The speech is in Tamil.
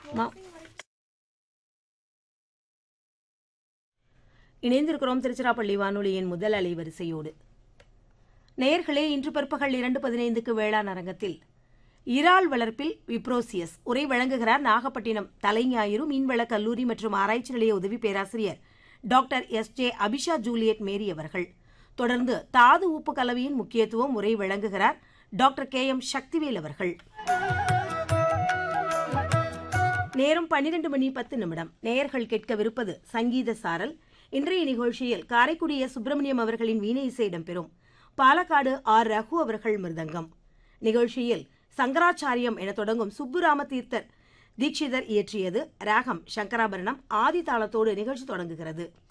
மா- இணைந்திருக்கிறோம் திருச்சிராப்பள்ளி வானொலியின் முதல் அலைவரிசையோடு நேயர்களே இன்று பிற்பகல் இரண்டு பதினைந்துக்கு வேளாண் அரங்கத்தில் இறால் வளர்ப்பில் விப்ரோசியஸ் உரை வழங்குகிறார் நாகப்பட்டினம் தலைஞாயிறு மீன்வள கல்லூரி மற்றும் ஆராய்ச்சி நிலைய உதவி பேராசிரியர் doctor S J Abisha Juliet Mary அவர்கள் தொடர்ந்து தாது உப்பு கலவையின் முக்கியத்துவம் உரை வழங்குகிறார் டாக்டர் கே எம் சக்திவேல் அவர்கள் நேரம் பன்னிரண்டு மணி பத்து நிமிடம் நேயர்கள் கேட்கவிருப்பது சங்கீத சாரல் இன்றைய நிகழ்ச்சியில் காரைக்குடி எஸ். சுப்பிரமணியம் அவர்களின் வீணை இசை இடம்பெறும் பாலக்காடு ஆர் ரகு அவர்கள் மிருதங்கம் நிகழ்ச்சியில் சங்கராச்சாரியம் என தொடங்கும் சுப்புராம தீர்த்தர் தீட்சிதர் இயற்றியது ராகம் சங்கராபரணம் ஆதி தாளத்தோடு நிகழ்ச்சி தொடங்குகிறது